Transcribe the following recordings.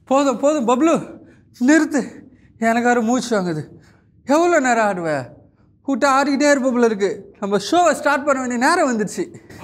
போதும் போதும் பப்ளு நிறுத்து எனக்கு வேறு மூச்சு வாங்குது எவ்வளோ நேரம் ஆடுவ விட்டு ஆடிக்கிட்டே இருப்ப போல இருக்கு நம்ம ஷோவை ஸ்டார்ட் பண்ண வேண்டிய நேரம் வந்துடுச்சு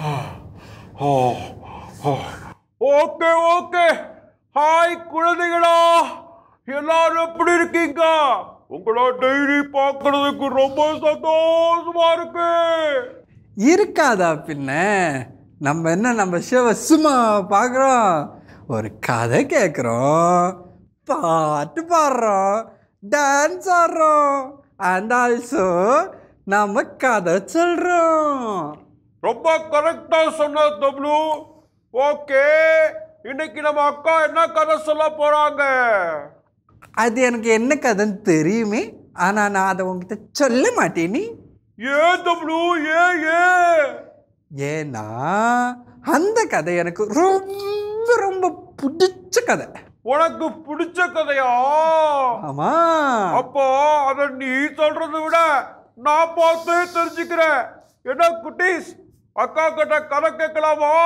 ஓகே ஓகே ஹாய் குழந்தைகளா எல்லாரும் எப்படி இருக்கீங்க உங்கள டெய்லி பார்க்கறதுக்கு ரொம்ப சந்தோஷமா இருக்கு இருக்காதா பின்ன நம்ம என்ன நம்ம ஷோவை சும்மா பார்க்குறோம் ஒரு கதை கேட்குறோம் பாட்டு பாடுறோம் டான்ஸ் ஆடுறோம் அண்ட் ஆல்சோ நம்ம கதை சொல்கிறோம் ரொம்ப கரெக்டா சொன்ன தப்ளு ஓகே இன்னைக்கு நம்ம அக்கா என்ன கதை சொல்ல போறாங்க அது எனக்கு என்ன கதைன்னு தெரியுமே ஆனால் நான் அதை உங்ககிட்ட சொல்ல மாட்டேனே ஏன் தப்ளு ஏன் ஏன் ஏன்னா அந்த கதை எனக்கு ரொம்ப ரொம்ப பிடிச்ச கதை உனக்கு பிடிச்ச கதையா ஆமாம் அப்போ அத நீ சொல்றதை விட நான் பார்த்து தெரிஞ்சுக்கிறேன் என்ன குட்டீஸ் அக்கா கிட்ட கதை கேட்கலாமா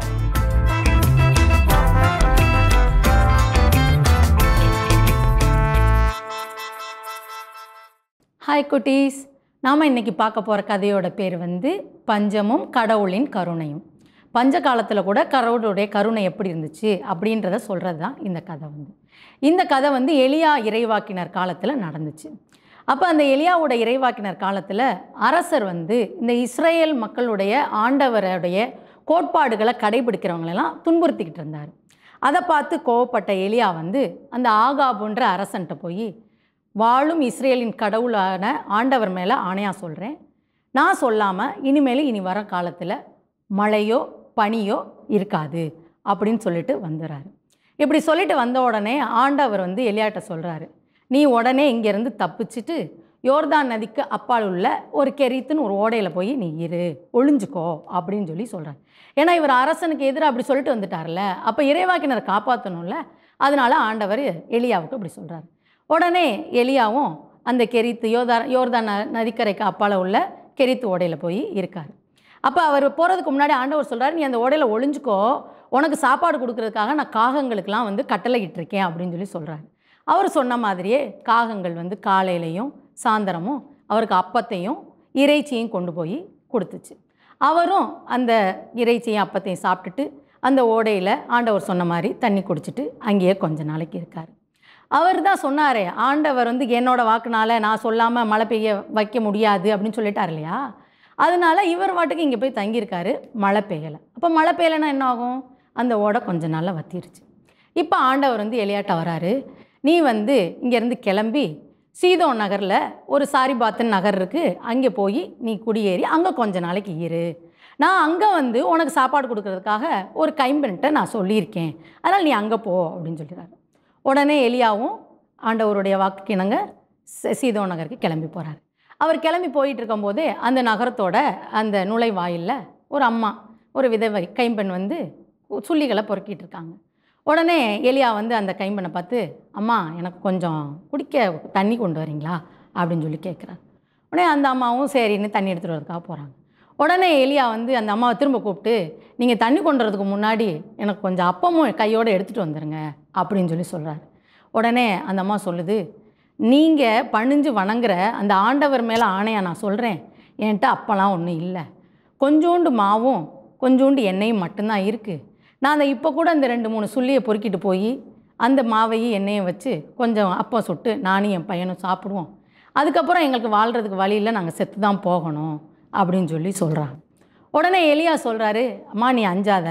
ஹாய் குட்டீஸ் நாம் இன்னைக்கு பார்க்க போகிற கதையோட பேர் வந்து பஞ்சமும் கடவுளின் கருணையும் பஞ்ச காலத்தில் கூட கடவுளுடைய கருணை எப்படி இருந்துச்சு அப்படின்றத சொல்கிறது தான் இந்த கதை வந்து இந்த கதை வந்து எலியா இறைவாக்கினர் காலத்தில் நடந்துச்சு அப்போ அந்த எலியாவோட இறைவாக்கினர் காலத்தில் அரசர் வந்து இந்த இஸ்ரேல் மக்களுடைய ஆண்டவருடைய கோட்பாடுகளை கடைபிடிக்கிறவங்களெல்லாம் துன்புறுத்திக்கிட்டு இருந்தார் அதை பார்த்து கோவப்பட்ட எலியா வந்து அந்த ஆகாபுன்ற அரசன்ட்ட போய் வாழும் இஸ்ரேலின் கடவுளான ஆண்டவர் மேலே ஆணையாக சொல்கிறேன் நான் சொல்லாமல் இனிமேல் இனி வர காலத்தில் மழையோ பனியோ இருக்காது அப்படின்னு சொல்லிட்டு வந்துடுறாரு இப்படி சொல்லிட்டு வந்த உடனே ஆண்டவர் வந்து எலியாட்ட சொல்கிறாரு நீ உடனே இங்கேருந்து தப்பிச்சிட்டு யோர்தான் நதிக்கு அப்பால் உள்ள ஒரு கெரித்துன்னு ஒரு ஓடையில் போய் நீ இரு ஒளிஞ்சுக்கோ அப்படின்னு சொல்லி சொல்கிறார் ஏன்னா இவர் அரசனுக்கு எதிராக அப்படி சொல்லிட்டு வந்துட்டார்ல அப்போ இறைவாக்கினரை காப்பாற்றணும்ல அதனால ஆண்டவர் எலியாவுக்கு அப்படி சொல்கிறார் உடனே எலியாவும் அந்த கெரித்து யோதா யோர்தான் ந- நதிக்கரைக்கு அப்பால் உள்ள கெரித்து ஓடையில் போய் இருக்கார் அப்போ அவர் போகிறதுக்கு முன்னாடி ஆண்டவர் சொல்கிறார் நீ அந்த ஓடையில் ஒளிஞ்சுக்கோ உனக்கு சாப்பாடு கொடுக்கறதுக்காக நான் காகங்களுக்கெல்லாம் வந்து கட்டளை இட்டிருக்கேன் அப்படின்னு சொல்லி சொல்கிறார் அவர் சொன்ன மாதிரியே காகங்கள் வந்து காலையிலையும் சாயந்தரமும் அவருக்கு அப்பத்தையும் இறைச்சியும் கொண்டு போய் கொடுத்துச்சு அவரும் அந்த இறைச்சியும் அப்பத்தையும் சாப்பிட்டுட்டு அந்த ஓடையில் ஆண்டவர் சொன்ன மாதிரி தண்ணி குடிச்சிட்டு அங்கேயே கொஞ்ச நாளைக்கு இருக்கார் அவர் தான் சொன்னாரே ஆண்டவர் வந்து என்னோட வாக்குனால நான் சொல்லாமல் மழை பெய்ய வைக்க முடியாது அப்படின்னு சொல்லிட்டார் இல்லையா அதனால இவர் வாட்டுக்கு இங்கே போய் தங்கியிருக்காரு மழை பெய்யலை அப்போ மழை பெய்யலைன்னா என்ன ஆகும் அந்த ஓடை கொஞ்ச நாளில் வத்திருச்சு இப்போ ஆண்டவர் வந்து எலியாட்ட வராரு நீ வந்து இங்கேருந்து கிளம்பி சீதோன் நகரில் ஒரு சாரிபாத்தன் நகர் இருக்குது அங்கே போய் நீ குடியேறி அங்கே கொஞ்ச நாளைக்கு இரு நான் அங்கே வந்து உனக்கு சாப்பாடு கொடுக்கறதுக்காக ஒரு கைம்பெண்கிட்ட நான் சொல்லியிருக்கேன் அதனால் நீ அங்கே போ அப்படின்னு சொல்லிடுறாரு உடனே எலியாவும் ஆண்டவருடைய வாக்குக்கு இணங்க ச- சீதோ நகருக்கு கிளம்பி போகிறார் அவர் கிளம்பி போயிட்டு இருக்கும்போதே அந்த நகரத்தோட அந்த நுழைவாயிலில் ஒரு அம்மா ஒரு விதவை கைம்பெண் வந்து சுள்ளிகளை பொறுக்கிட்டு இருக்காங்க உடனே எலியா வந்து அந்த கைம்பெண்ணை பார்த்து அம்மா எனக்கு கொஞ்சம் குடிக்க தண்ணி கொண்டு வரீங்களா அப்படின்னு சொல்லி கேட்குறாரு உடனே அந்த அம்மாவும் சரின்னு தண்ணி எடுத்துகிட்டு வரதுக்காக போகிறாங்க உடனே எலியா வந்து அந்த அம்மாவை திரும்ப கூப்பிட்டு நீங்கள் தண்ணி கொண்டு வரதுக்கு முன்னாடி எனக்கு கொஞ்சம் அப்பமும் கையோடு எடுத்துகிட்டு வந்துடுங்க அப்படின்னு சொல்லி சொல்கிறாரு உடனே அந்த அம்மா சொல்லுது நீங்கள் பணிஞ்சு வணங்குற அந்த ஆண்டவர் மேலே ஆணையா நான் சொல்கிறேன் என்கிட்ட அப்பெல்லாம் ஒன்றும் இல்லை கொஞ்சோண்டு மாவும் கொஞ்சோண்டு எண்ணெயும் மட்டும்தான் இருக்குது நான் அந்த இப்போ கூட அந்த ரெண்டு மூணு சுள்ளியை பொறுக்கிட்டு போய் அந்த மாவையும் எண்ணெயும் வச்சு கொஞ்சம் அப்பம் சுட்டு நானும் என் பையனும் சாப்பிடுவோம் அதுக்கப்புறம் எங்களுக்கு வாழ்கிறதுக்கு வழியில் நாங்கள் செத்து தான் போகணும் அப்படின்னு சொல்லி சொல்கிறாங்க உடனே எலியா சொல்கிறாரு அம்மா நீ அஞ்சாத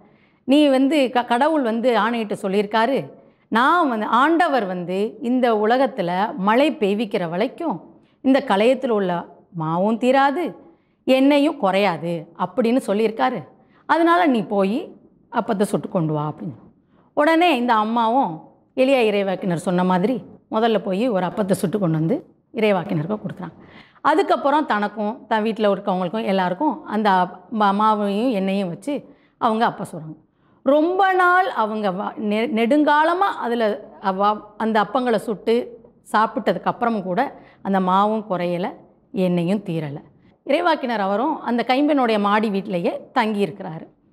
நீ வந்து க கடவுள் வந்து ஆணையிட்டு சொல்லியிருக்காரு நான் வந்து ஆண்டவர் வந்து இந்த உலகத்தில் மழை பெய்விக்கிற வரைக்கும் இந்த கலையத்தில் உள்ள மாவும் தீராது எண்ணெயும் குறையாது அப்படின்னு சொல்லியிருக்காரு அதனால நீ போய் அப்பத்தை சுட்டு கொண்டு வா அப்படின்னு உடனே இந்த அம்மாவும் எளியா இறைவாக்கினர் சொன்ன மாதிரி முதல்ல போய் ஒரு அப்பத்தை சுட்டு கொண்டு வந்து இறைவாக்கினருக்கு கொடுக்குறாங்க அதுக்கப்புறம் தனக்கும் தன் வீட்டில் இருக்கவங்களுக்கும் எல்லாருக்கும் அந்த மா- மாவையும் எண்ணெயும் வச்சு அவங்க அப்பா சொல்கிறாங்க ரொம்ப நாள் அவங்க வ- நெ நெடுங்காலமாக அதில் அந்த அப்பங்களை சுட்டு சாப்பிட்டதுக்கு அப்புறமும் கூட அந்த மாவும் குறையலை எண்ணெயும் தீரலை இறைவாக்கினர் அவரும் அந்த கைம்பெண்ணுடைய மாடி வீட்டிலேயே தங்கியிருக்கிறாரு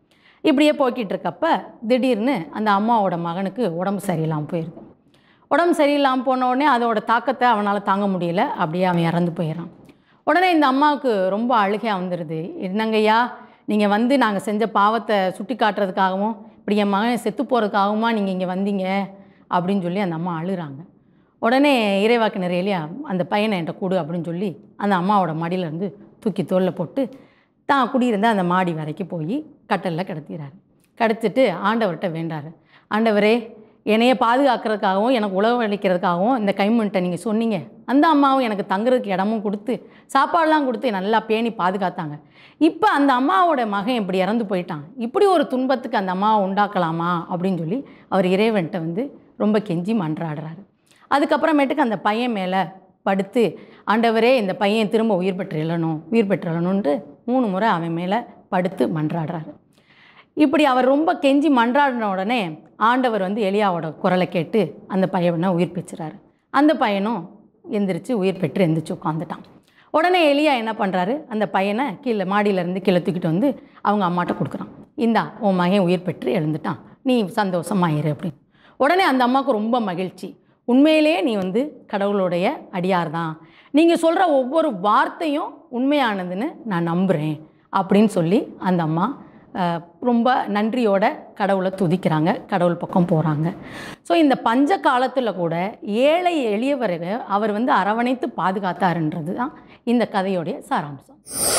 இப்படியே போய்கிட்டு இருக்கப்ப திடீர்னு அந்த அம்மாவோட மகனுக்கு உடம்பு சரியில்லாமல் போயிடுது உடம்பு சரியில்லாமல் போன உடனே அதோட தாக்கத்தை அவனால் தாங்க முடியல அப்படியே அவன் இறந்து போயிடறான் உடனே இந்த அம்மாவுக்கு ரொம்ப அழுகையாக வந்துடுது என்னங்கய்யா நீங்கள் வந்து நாங்கள் செஞ்ச பாவத்தை சுட்டி காட்டுறதுக்காகவும் இப்படி என் மகன் செத்து போகிறதுக்காகவுமா நீங்கள் இங்கே வந்தீங்க அப்படின்னு சொல்லி அந்த அம்மா அழுகிறாங்க உடனே இறைவாக்கு நிறையிலையா அந்த பையனை என்கிட்ட கொடு அப்படின்னு சொல்லி அந்த அம்மாவோட மடியில இருந்து தூக்கி தோளில் போட்டு தான் குடியிருந்த அந்த மாடி வரைக்கும் போய் கட்டலில் கிடத்திடுறாரு கிடச்சிட்டு ஆண்டவர்கிட்ட வேண்டாரு ஆண்டவரே என்னைய பாதுகாக்கிறதுக்காகவும் எனக்கு உழவு அளிக்கிறதுக்காகவும் இந்த கைமண்ட்டை நீங்கள் சொன்னீங்க அந்த அம்மாவும் எனக்கு தங்குறதுக்கு இடமும் கொடுத்து சாப்பாடெலாம் கொடுத்து நல்லா பேணி பாதுகாத்தாங்க இப்போ அந்த அம்மாவோட மகன் இப்படி இறந்து போயிட்டான் இப்படி ஒரு துன்பத்துக்கு அந்த அம்மாவை உண்டாக்கலாமா அப்படின்னு சொல்லி அவர் இறைவன்கிட்ட வந்து ரொம்ப கெஞ்சி மன்றாடுறாரு அதுக்கப்புறமேட்டுக்கு அந்த பையன் மேலே படுத்து ஆண்டவரே இந்த பையன் திரும்ப உயிர் பெற்று எழணும் உயிர் பெற்று எழணுன்ட்டு மூணு முறை அவன் மேலே படுத்து மன்றாடுறாரு இப்படி அவர் ரொம்ப கெஞ்சி மன்றாடின உடனே ஆண்டவர் வந்து எலியாவோட குரலை கேட்டு அந்த பையனை உயிர் பெற்றுறாரு அந்த பையனும் எந்திரிச்சு உயிர் பெற்று எந்திரிச்சு உட்காந்துட்டான் உடனே எலியா என்ன பண்ணுறாரு அந்த பையனை கீழே மாடியிலேருந்து கீழே தூக்கிட்டு வந்து அவங்க அம்மாட்ட கொடுக்குறான் இந்தா உன் மகன் உயிர் பெற்று எழுந்துட்டான் நீ சந்தோஷமாயிரு அப்படின்னு உடனே அந்த அம்மாவுக்கு ரொம்ப மகிழ்ச்சி உண்மையிலேயே நீ வந்து கடவுளுடைய அடியார் தான் நீங்கள் சொல்கிற ஒவ்வொரு வார்த்தையும் உண்மையானதுன்னு நான் நம்புகிறேன் அப்படின்னு சொல்லி அந்த அம்மா அஹ், ரொம்ப நன்றியோட கடவுளை துதிக்கிறாங்க கடவுள் பக்கம் போகிறாங்க ஸோ இந்த பஞ்ச காலத்தில் கூட ஏழை எளியவரை அவர் வந்து அரவணைத்து பாதுகாத்தாருன்றது தான் இந்த கதையோடைய சாராம்சம்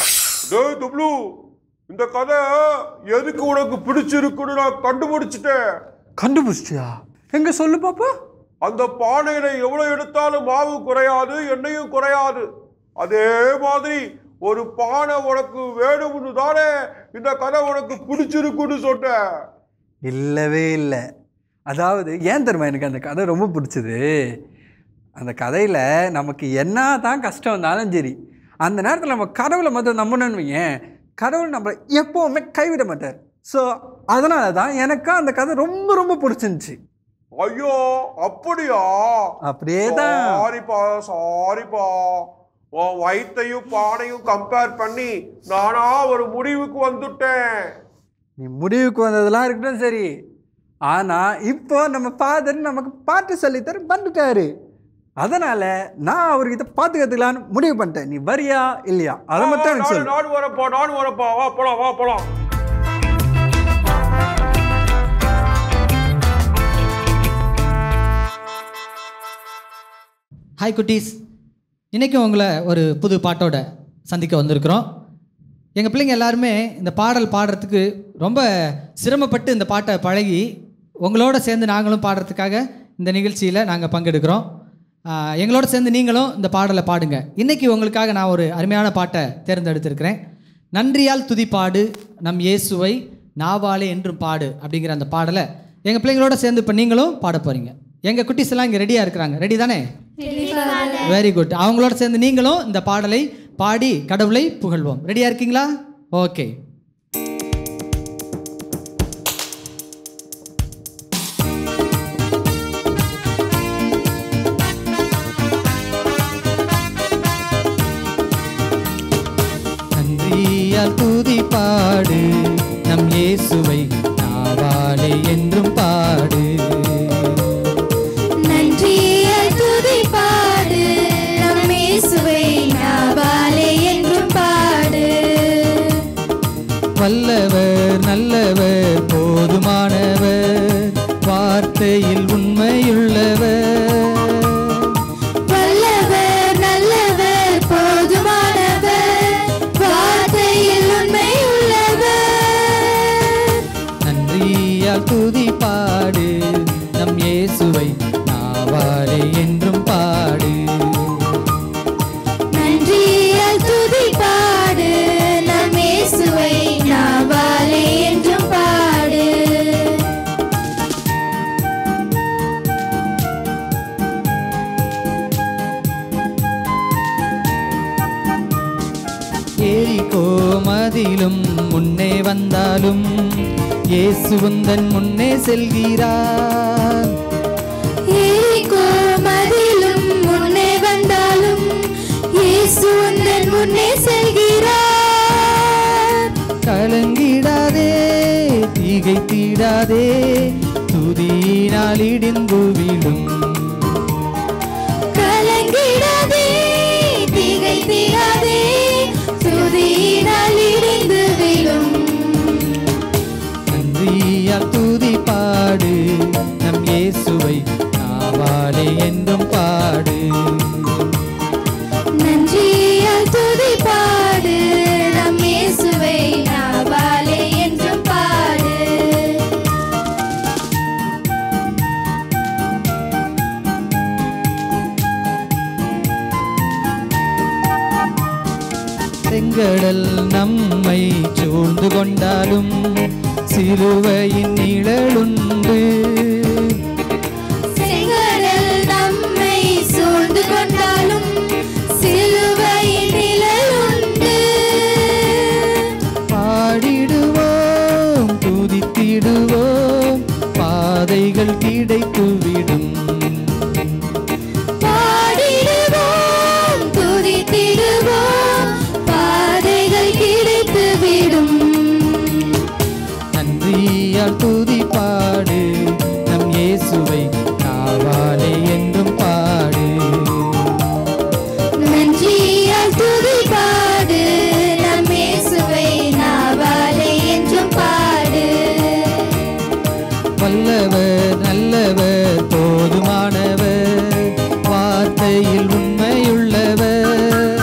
டேய் துப்ளு இந்த கதை எதுக்கு உனக்கு பிடிச்சிருக்குன்னு நான் கண்டுபிடிச்சிட்டேன் கண்டுபிடிச்சிட்டியா எங்க சொல்லு பாப்பா அந்த பானையில எவ்வளவு எடுத்தாலும் மாவு குறையாது எண்ணெயும் குறையாது அதே மாதிரி ஒரு பானை உனக்கு வேணும்னு தானே இந்த கதை உனக்கு பிடிச்சிருக்குன்னு சொன்னேன் இல்லவே இல்லை அதாவது ஏன் தெரியுமா எனக்கு அந்த கதை ரொம்ப பிடிச்சது அந்த கதையில் நமக்கு என்ன தான் கஷ்டம் வந்தாலும் சரி அந்த நேரத்தில் நம்ம கடவுளை மட்டும் நம்பணும்னு வையேன் கடவுள் நம்மளை எப்போவுமே கைவிட மாட்டார் ஸோ அதனால தான் எனக்கு அந்த கதை ரொம்ப ரொம்ப பிடிச்சிருந்துச்சி ஐயோ அப்படியா அப்படியே தான் சாரிப்பா சாரிப்பா உன் வயித்தையும் பானையும் கம்பேர் பண்ணி நானா ஒரு முடிவுக்கு வந்துட்டேன் நீ முடிவுக்கு வந்ததெல்லாம் இருக்கட்டும் சரி ஆனால் இப்போ நம்ம ஃபாதர் நமக்கு பாட்டு சொல்லித்தர வந்துட்டாரு அதனால் நான் அவர்கிட்ட பார்த்து கற்றுக்கலான்னு முடிவு பண்ணிட்டேன் நீ வரியா இல்லையா அதை மட்டும் எனக்கு நானும் சொல்லு நானும் வரப்பா நானும் வரப்பா வா போலாம் வா போலாம் ஹாய் குட்டீஸ் இன்றைக்கும் உங்களை ஒரு புது பாட்டோட சந்திக்க வந்திருக்கிறோம் எங்கள் பிள்ளைங்க எல்லாருமே இந்த பாடல் பாடுறதுக்கு ரொம்ப சிரமப்பட்டு இந்த பாட்டை பழகி உங்களோட சேர்ந்து நாங்களும் பாடுறதுக்காக இந்த நிகழ்ச்சியில் நாங்கள் பங்கெடுக்கிறோம் ஆஹ், எங்களோட சேர்ந்து நீங்களும் இந்த பாடலை பாடுங்க இன்றைக்கி உங்களுக்காக நான் ஒரு அருமையான பாட்டை தேர்ந்தெடுத்திருக்கிறேன் நன்றியால் துதிப்பாடு நம் இயேசுவை நாவாலே என்றும் பாடு அப்படிங்கிற அந்த பாடலை எங்கள் பிள்ளைங்களோட சேர்ந்து இப்போ நீங்களும் பாட போகிறீங்க எங்கள் குட்டீஸ் எல்லாம் இங்கே ரெடியாக இருக்கிறாங்க ரெடி தானே வெரி குட் அவங்களோட சேர்ந்து நீங்களும் இந்த பாடலை பாடி கடவுளை புகழ்வோம் ரெடியாக இருக்கீங்களா ஓகே நன்றியால் துதி பாடு நம் இயேசுவை நாவாலே என்றும் பாடு நன்றியால் துதி பாடு நம் இயேசுவை நாவாலே என்றும் பாடு வல்லவர் நல்லவர் போதுமானவர் வார்த்தையில் உண்மையுள்ளவர் வல்லவர் நல்லவர் போதுமானவர் வார்த்தையில் உண்மை உள்ளவர் நன்றியால் துதி பாடு நம் இயேசுவை நாவாலே என்றும் பாடு நன்றியால் துதி பாடு நம் இயேசுவை நாவாலே என்றும் பாடு ஏரிக்கோ மதிலும் முன்னே வந்தாலும் இயேசு உந்தன் முன்னே செல்கிறார் எரிகோ மதிலும் முன்னே வந்தாலும் இயேசு உந்தன் முன்னே செல்கிறார் கலங்கிடாதே திகைத்திடாதே துதியினால் இடிந்து விழும் கலங்கிடாதே திகைத்திடாதே துதியினால் இடிந்து விழும் நன்றியால் துதி பாடு நம் இயேசுவை நாவாலே என்றும் பாடு நன்றியால் துதி பாடு நம் இயேசுவை நாவாலே என்றும் பாடு செங்கடல் நம்மை சூழ்ந்து கொண்டாலும் சிலுவையின் நிழலுண்டு செங்கடல் நம்மை சூழ்ந்து கொண்டாலும் சிலுவையின் நிழல் உண்டு பாடிடுவோம் துதித்திடுவோம் பாதைகள் கிடைத்துவிடும் பாடிடுவோம் துதித்திடுவோம் பாதைகள் கிடைத்துவிடும் நன்றியால் துதி பாடு நம் இயேசுவை காவாலே என்றும் பாடு நன்றியால் துதி பாடு நம் இயேசுவை நாவாலே என்றும் பாடு வல்லவர் நல்லவர் போதுமானவர் வார்த்தையில் உண்மையுள்ளவர்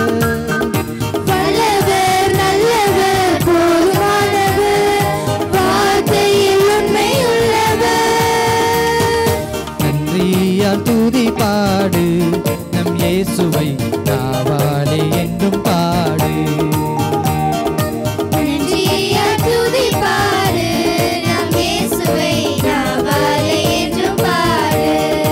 வல்லவர் நல்லவர் போதுமானவர் வார்த்தையில் உண்மையுள்ளவர் நன்றியால் துதி பாடு நம் இயேசுவை காவாலே என்றும் பாடு நன்றியால் துதி பாடு நம் இயேசுவை நாவாலே என்றும் பாடு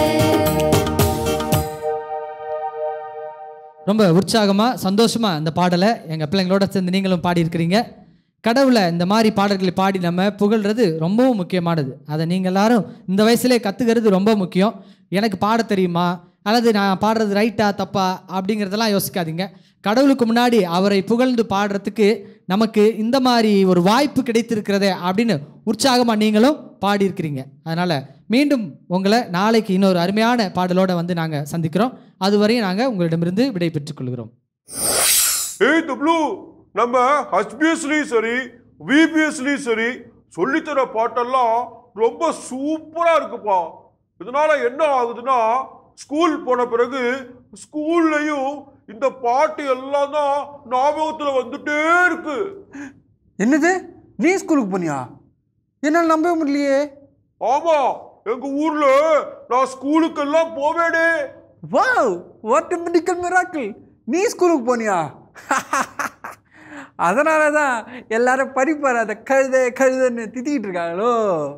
ரொம்ப உற்சாகமாக சந்தோஷமாக இந்த பாடலை எங்கள் பிள்ளைங்களோட சேர்ந்து நீங்களும் பாடியிருக்கிறீங்க கடவுளை இந்த மாதிரி பாடல்களை பாடி நம்ம புகழ்றது ரொம்பவும் முக்கியமானது அதை நீங்கள் எல்லாரும் இந்த வயசுலே கற்றுக்கிறது ரொம்ப முக்கியம் எனக்கு பாட தெரியுமா அல்லது நான் பாடுறது ரைட்டா தப்பா அப்படிங்கிறதெல்லாம் யோசிக்காதீங்க கடவுளுக்கு முன்னாடி அவரை புகழ்ந்து பாடுறதுக்கு நமக்கு இந்த மாதிரி ஒரு வாய்ப்பு கிடைத்திருக்கிறதே அப்படின்னு உற்சாகமாக நீங்களும் பாடியிருக்கிறீங்க அதனால் மீண்டும் உங்களை நாளைக்கு இன்னொரு அருமையான பாடலோட வந்து நாங்கள் சந்திக்கிறோம் அதுவரையும் நாங்கள் உங்களிடமிருந்து விடை பெற்றுக் கொள்கிறோம் ஏய் தப்ளு நம்ம ஹச்பிஎஸ்லயும் சரி விபிஎஸ்லயும் சரி சொல்லித்தர பாட்டெல்லாம் ரொம்ப சூப்பரா இருக்குப்பா இதனால என்ன ஆகுதுன்னா ஸ்கூல் போன பிறகு ஸ்கூல்லையும் இந்த பாட்டு எல்லாம் தான் ஞாபகத்துல வந்துட்டே இருக்கு என்னது நீ ஸ்கூலுக்கு போனியா என்னால் நம்பவே முடியலையே ஆமா எங்க ஊர்ல நான் ஸ்கூலுக்கெல்லாம் போவேனே வாவ் வாட் மெடிக்கல் மிராக்கிள் நீ ஸ்கூலுக்கு போனியா அதனால தான் எல்லாரும் படிப்பார் அதை கழுத கழுதன்னு திட்டிகிட்டு இருக்காங்களோ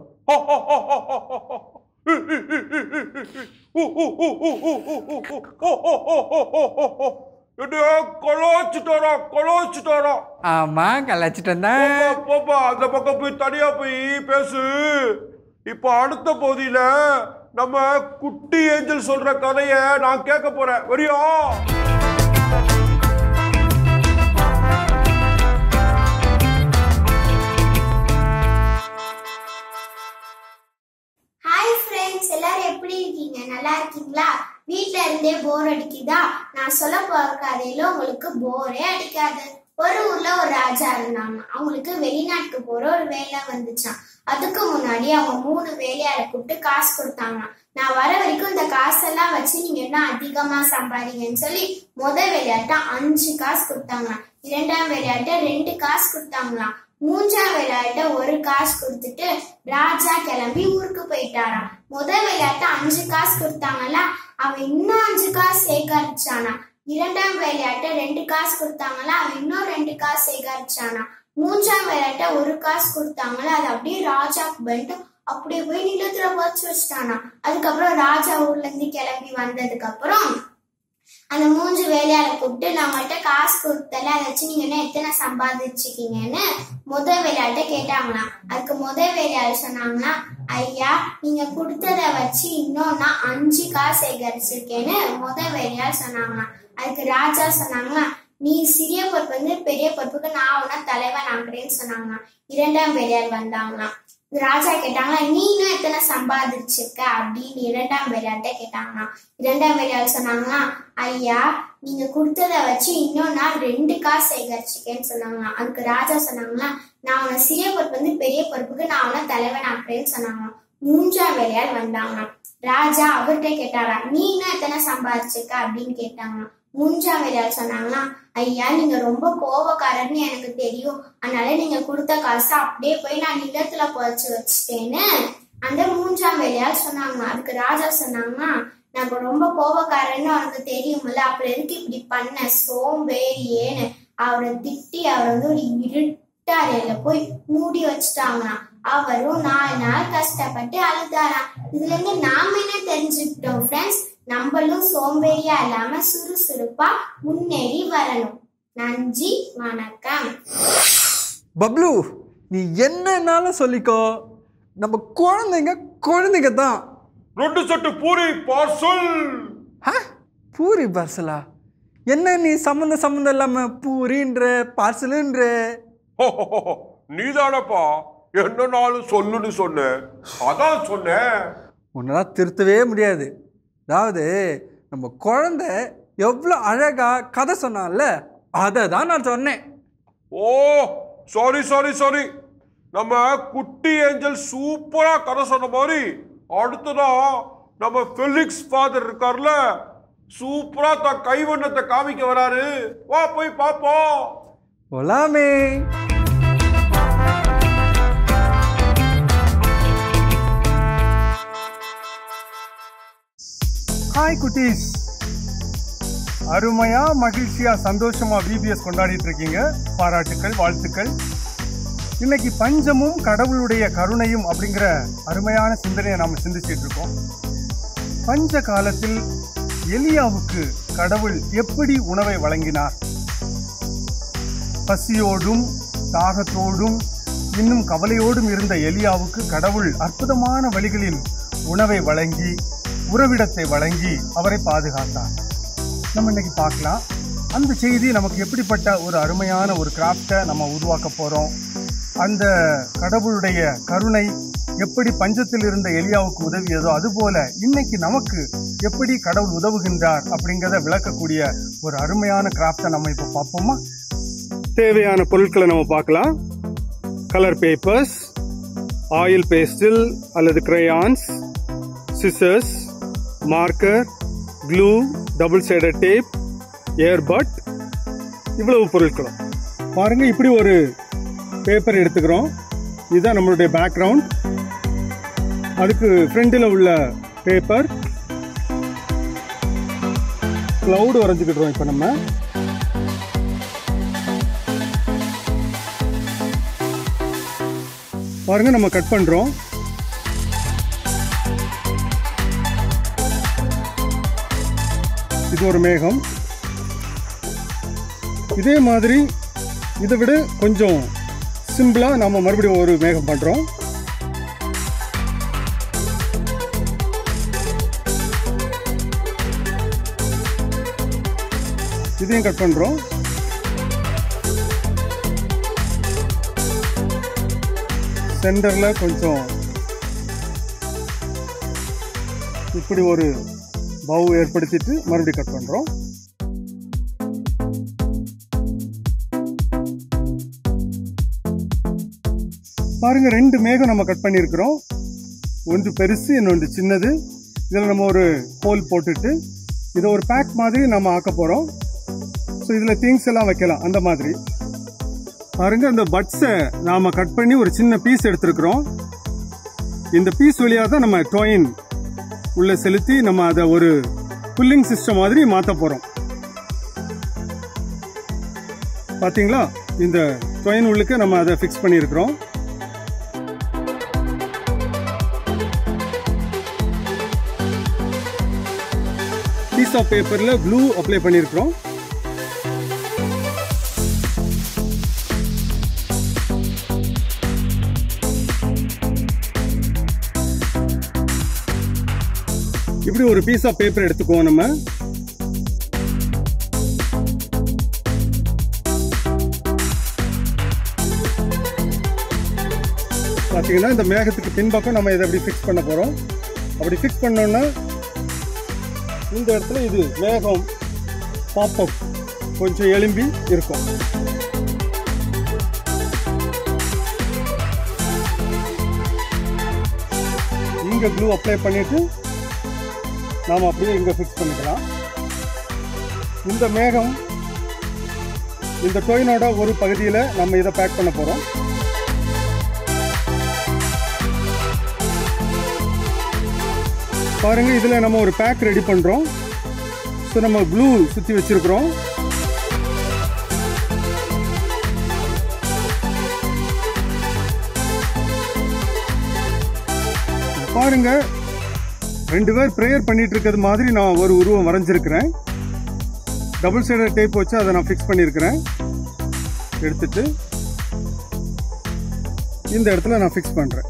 என்னையா கலாச்சிட்டாரா கலாச்சிட்டாரா ஆமாம் கலாச்சிட்டேன் தான் போப்பா, போப்பா அந்த பக்கம் போய் தனியா போய் பேசு இப்ப அடுத்த பகுதியில நம்ம குட்டி ஏஞ்சல் சொல்ற கதைய நான் கேட்க போறேன் வரியா ஹாய் ஃப்ரெண்ட்ஸ் எல்லாரும் எப்படி இருக்கீங்க நல்லா இருக்கீங்களா வீட்ல இருந்தே போர் அடிக்குதா நான் சொல்ல போற கதையில உங்களுக்கு போரே அடிக்காது ஒரு ஊர்ல ஒரு ராஜா இருந்தாங்க அவங்களுக்கு வெளிநாட்டுக்கு போற ஒரு வேலை வந்துச்சாம் அதுக்கு முன்னாடி அவங்க மூணு வேலையாள கூப்பிட்டு காசு கொடுத்தாங்க நான் வர வரைக்கும் இந்த காசெல்லாம் வச்சு நீங்க என்ன அதிகமா சம்பாதிங்கன்னு சொல்லி முத விளையாட்ட அஞ்சு காசு கொடுத்தாங்க இரண்டாம் விளையாட்ட ரெண்டு காசு கொடுத்தாங்களாம் மூன்றாம் விளையாட்ட ஒரு காசு கொடுத்துட்டு ராஜா கிளம்பி ஊருக்கு போயிட்டாராம் முத விளையாட்ட அஞ்சு காசு கொடுத்தாங்கல்ல அவன் இன்னும் அஞ்சு காசு சேகரிச்சானா இரண்டாம் விளையாட்ட ரெண்டு காசு கொடுத்தாங்களா அவன் இன்னும் ரெண்டு காசு சேகரிச்சானா மூன்றாம் விளையாட்ட ஒரு காசு கொடுத்தாங்களா அது அப்படியே ராஜாக்கு போயிட்டு அப்படியே போய் நிலத்துல வச்சு வச்சுட்டானா அதுக்கப்புறம் ராஜா ஊர்ல இருந்து கிளம்பி வந்ததுக்கு அப்புறம் அந்த மூன்று வேலையாள கூப்பிட்டு நான் உங்கள்கிட்ட காசு கொடுத்தல அதை வச்சு நீங்க என்ன எத்தனை சம்பாதிச்சிருக்கீங்கன்னு முத வேலையாட்ட கேட்டாங்களாம் அதுக்கு முத வேலையாளர் சொன்னாங்களாம் ஐயா நீங்க கொடுத்தத வச்சு இன்னும் நான் அஞ்சு காசு சேகரிச்சிருக்கேன்னு முத வேலையாள் சொன்னாங்களாம் அதுக்கு ராஜா சொன்னாங்களாம் நீ சிறிய பொறுப்பு வந்து பெரிய பொறுப்புக்கு நான் உன தலைவன் ஆக்குறேன்னு சொன்னாங்க இரண்டாம் வேலையாள் வந்தாங்களாம் ராஜா கேட்டாங்களா நீ இன்னும் எத்தனை சம்பாதிச்சிருக்க அப்படின்னு இரண்டாம் வேலையாள்கிட்ட கேட்டாங்களாம் இரண்டாம் வேலையாள் சொன்னாங்களா ஐயா நீங்க கொடுத்ததை வச்சு இன்னும் நான் ரெண்டு காசு சேகரிச்சிருக்கேன்னு சொன்னாங்களாம் அதுக்கு ராஜா சொன்னாங்களா நான் உன சிறிய பொறுப்பு வந்து பெரிய பொறுப்புக்கு நான் உன தலைவன் ஆக்குறேன்னு சொன்னாங்களாம் மூன்றாம் வேலையாள் வந்தாங்களாம் ராஜா அவர்கிட்ட கேட்டாரா நீ இன்னும் எத்தனை சம்பாதிச்சிருக்க அப்படின்னு கேட்டாங்களாம் மூன்றாம் வேலையாள் சொன்னாங்களாம் ஐயா நீங்க ரொம்ப கோபக்காரர்னு எனக்கு தெரியும் அதனால நீங்க கொடுத்த காசை அப்படியே போய் நான் நிலத்துல புதைச்சு வச்சுட்டேன்னு அந்த மூன்றாம் வேலையாள் சொன்னாங்க அதுக்கு ராஜா சொன்னாங்கன்னா நான் இப்ப ரொம்ப கோபக்காரன்னு உனக்கு தெரியுமில்ல அப்புறம் எதுக்கு இப்படி பண்ண சோம்பேறியேன்னு அவரை திட்டி அவரை வந்து ஒரு இருட்டாரையில போய் மூடி வச்சுட்டாங்களாம் அவரும் நாலு நாள் கஷ்டப்பட்டு அழுதாராம் இதுல இருந்து நாம என்ன தெரிஞ்சுக்கிட்டோம் ஃப்ரெண்ட்ஸ் நம்மளும் சோம்பேறியா இல்லாம சுறுசுறுப்பா முன்னேறி வரணும் நன்றி வணக்கம் பப்ளு நீ என்னன்னாலும் சொல்லிக்கோ நம்ம குழந்தைங்க குழந்தைங்க தான் ரெண்டு செட்டு பூரி பார்சல் ஆ பூரி பார்சலா என்ன நீ சம்மந்த சம்மந்தம் இல்லாமல் பூரின்ற பார்சலுன்ற நீதானப்பா என்ன நாளும் சொல்லுன்னு சொன்ன அதான் சொன்னேன் உன்னெல்லாம் திருத்தவே முடியாது அதாவது நம்ம குழந்தை எவ்வளோ அழகாக கதை சொன்னான்ல அதை தான் நான் சொன்னேன் ஓ சாரி சாரி சாரி நம்ம குட்டி ஏஞ்சல் சூப்பரா கதை சொன்ன மாதிரி அடுத்ததா நம்ம ஃபெலிக்ஸ் ஃபாதர் இருக்கார்ல சூப்பரா தான் கைவண்ணத்தை காமிக்க வராரு வா போய் பாப்போம் போலாமே ஹாய் குட்டீஸ் அருமையா மகிழ்ச்சியா சந்தோஷமா விபிஎஸ் கொண்டாடிட்டு இருக்கீங்க பாராட்டுக்கள் வாழ்த்துக்கள் இன்னைக்கு பஞ்சமும் கடவுளுடைய கருணையும் அப்படிங்கிற அருமையான சிந்தனையை நாம சிந்திச்சிட்டு இருக்கோம் பஞ்ச காலத்தில் எலியாவுக்கு கடவுள் எப்படி உணவை வழங்கினார் பசியோடும் தாகத்தோடும் இன்னும் கவலையோடும் இருந்த எலியாவுக்கு கடவுள் அற்புதமான வழிகளில் உணவை வழங்கி உறவிடத்தை வழங்கி அவரை பாதுகாத்தார் நம்ம இன்னைக்கு பார்க்கலாம் அந்த செய்தி நமக்கு எப்படிப்பட்ட ஒரு அருமையான ஒரு கிராஃப்டை நம்ம உருவாக்க போகிறோம் அந்த கடவுளுடைய கருணை எப்படி பஞ்சத்தில் இருந்த எலியாவுக்கு உதவியதோ அதுபோல இன்னைக்கு நமக்கு எப்படி கடவுள் உதவுகின்றார் அப்படிங்கிறத விளக்கக்கூடிய ஒரு அருமையான கிராஃப்டை நம்ம இப்போ பார்ப்போமா தேவையான பொருட்களை நம்ம பார்க்கலாம் கலர் பேப்பர்ஸ் ஆயில் பேஸ்டில் அல்லது crayons scissors marker glue double sided tape earbud இவ்வளவு பொருட்களும் பாருங்க இப்படி ஒரு பேப்பர் எடுத்துக்கிறோம் இதுதான் நம்மளுடைய பேக்ரவுண்ட் அதுக்கு ஃப்ரண்டில் உள்ள பேப்பர் க்ளவுட் வரைஞ்சிக்கிட்டுறோம் இப்போ நம்ம பாருங்க நம்ம கட் பண்றோம் இது ஒரு மேகம் இதே மாதிரி இதை விட கொஞ்சம் சிம்பிளா நாம மறுபடியும் ஒரு மேகம் பண்றோம் இதையும் கட் பண்றோம் சென்டர்ல கொஞ்சம் இப்படி ஒரு பவு ஏற்படுத்திட்டு மறுபடியும் கட் பண்றோம் பாருங்க ரெண்டு மேகம் நம்ம கட் பண்ணியிருக்கிறோம் ஒன்று பெருசு இன்னொன்று சின்னது இதில் நம்ம ஒரு ஹோல் போட்டுட்டு இதை ஒரு பேக் மாதிரி நம்ம ஆக்க போகிறோம் ஸோ இதில் திங்ஸ் எல்லாம் வைக்கலாம் அந்த மாதிரி பாருங்க அந்த பட்ஸை நாம கட் பண்ணி ஒரு சின்ன பீஸ் எடுத்திருக்கிறோம் இந்த பீஸ் வழியாக தான் நம்ம டொயின் உள்ள செலுத்தி நம்ம அதை ஒரு புல்லிங் சிஸ்டம் மாதிரி மாற்ற போகிறோம் பாத்தீங்களா இந்த டொயின் உள்ளுக்கு நம்ம அதை ஃபிக்ஸ் பண்ணியிருக்கிறோம் பீஸ் ஆஃப் பேப்பரில் ப்ளூ அப்ளை பண்ணியிருக்கிறோம் இப்படி ஒரு பீஸ் ஆஃப் பேப்பர் எடுத்துக்குவோம் நம்ம பார்த்தீங்கன்னா இந்த மேகத்துக்கு பின்பக்கம் நம்ம இதை அப்படி ஃபிக்ஸ் பண்ண போகிறோம் அப்படி ஃபிக்ஸ் பண்ணோன்னா இந்த இடத்துல இது மேகம் பாப்பப் கொஞ்சம் எலும்பி இருக்கும் இங்கே க்ளூ அப்ளை பண்ணிட்டு நாம் அப்படியே இங்கே ஃபிக்ஸ் பண்ணிக்கலாம் இந்த மேகம் இந்த டொயினோட ஒரு பகுதியில் நம்ம இதை பேக் பண்ண போகிறோம் பாருங்க இதில் நம்ம ஒரு பேக் ரெடி பண்ணுறோம் ஸோ நம்ம க்ளூ சுற்றி வச்சிருக்கிறோம் பாருங்க ரெண்டு பேர் ப்ரேயர் பண்ணிட்டு இருக்கிறது மாதிரி நான் ஒரு உருவம் வரைஞ்சிருக்கிறேன் டபுள் சைடர் டேப் வச்சு அதை நான் ஃபிக்ஸ் பண்ணியிருக்கிறேன் எடுத்துட்டு இந்த இடத்துல நான் ஃபிக்ஸ் பண்ணுறேன்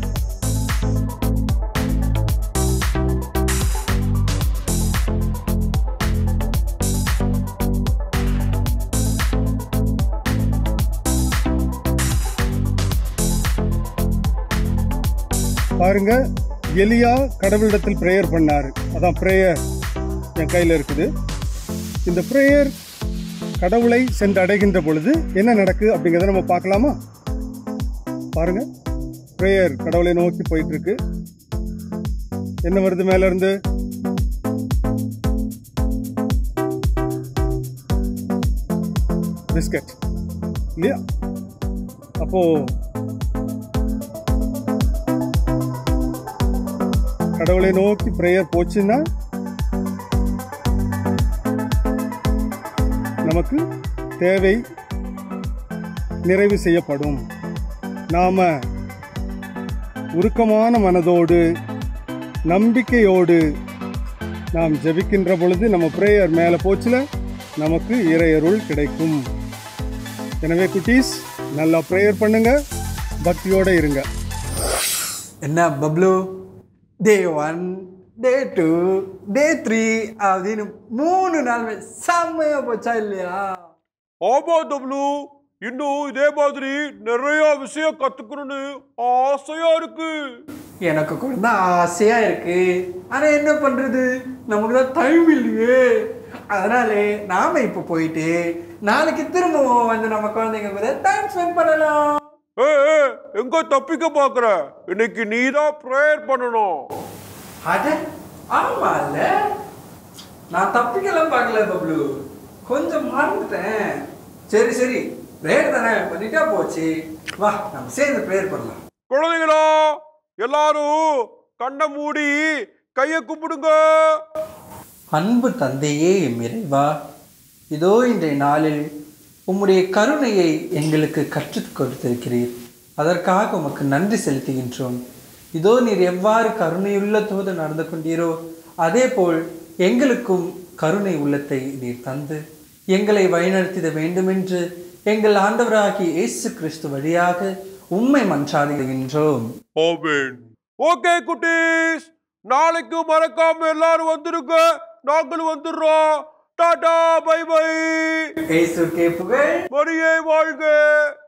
பாருங்க எலியா கடவுளிடத்தில் ப்ரேயர் பண்ணாரு அதான் ப்ரேயர் என் கையில் இருக்குது இந்த ப்ரேயர் கடவுளை சென்று அடைகின்ற பொழுது என்ன நடக்கு அப்படிங்கிறத நம்ம பார்க்கலாமா பாருங்க ப்ரேயர் கடவுளை நோக்கி போயிட்டு இருக்கு என்ன வருது மேல இருந்து பிஸ்கட் இல்லையா அப்போ கடவுளை நோக்கி ப்ரேயர் போச்சுன்னா நமக்கு தேவை நிறைவு செய்யப்படும் நாம உருக்கமான மனதோடு நம்பிக்கையோடு நாம் ஜெபிக்கின்ற பொழுது நம்ம ப்ரேயர் மேலே போச்சுல நமக்கு இறையருள் கிடைக்கும் எனவே குட்டீஸ் நல்லா ப்ரேயர் பண்ணுங்க பக்தியோட இருங்க என்ன Bablu day one day two day three அப்படின்னு மூணு நாள் செம்மையா போச்சா இல்லையா ஆமா டபுளு இன்னும் இதே மாதிரி நிறைய விஷயம் கத்துக்கணும்னு ஆசையா இருக்கு எனக்கு கூட தான் ஆசையா இருக்கு ஆனா என்ன பண்றது நமக்கு தான் டைம் இல்லையே அதனாலே நாம இப்ப போயிட்டு நாளைக்கு திரும்பவும் வந்து நம்ம குழந்தைங்க கூட டைம் ஸ்பெண்ட் பண்ணலாம் ஏ எங்க தப்பிக்க பாக்குற இன்னைக்கு நீ தான் ப்ரேயர் பண்ணணும் அட ஆமா இல்ல நான் தப்பிக்கலாம் பார்க்கல பப்ளு கொஞ்சம் மறந்துட்டேன் சரி சரி பிரேயர் தானே பண்ணிட்டா போச்சு வா நம்ம சேர்ந்து ப்ரேயர் பண்ணலாம் குழந்தைகளா எல்லாரும் கண்ணை மூடி கையை கும்பிடுங்க அன்பு தந்தையே எம் இறைவா இதோ இன்றைய நாளில் உம்முடைய கருணையை எங்களுக்கு கற்றுக் கொடுத்திருக்கிறீர் அதற்காக உமக்கு நன்றி செலுத்துகின்றோம் இதோ நீர் எவ்வாறு கருணையுள்ள தோது நடந்து கொண்டீரோ அதேபோல் எங்களுக்கும் கருணை உள்ளத்தை நீர் தந்து எங்களை வழிநடத்திட வேண்டுமென்று எங்கள் ஆண்டவராகிய இயேசு கிறிஸ்து வழியாக உம்மை மன்றாடுகின்றோம் ஆமென் ஓகே குட்டீஸ் நாளைக்கு மறக்காம எல்லாரும் வந்துருங்க நாங்களும் வந்துடுறோம் டாடா பை பை இயேசுக்கே புகழ் மரியே வாழ்க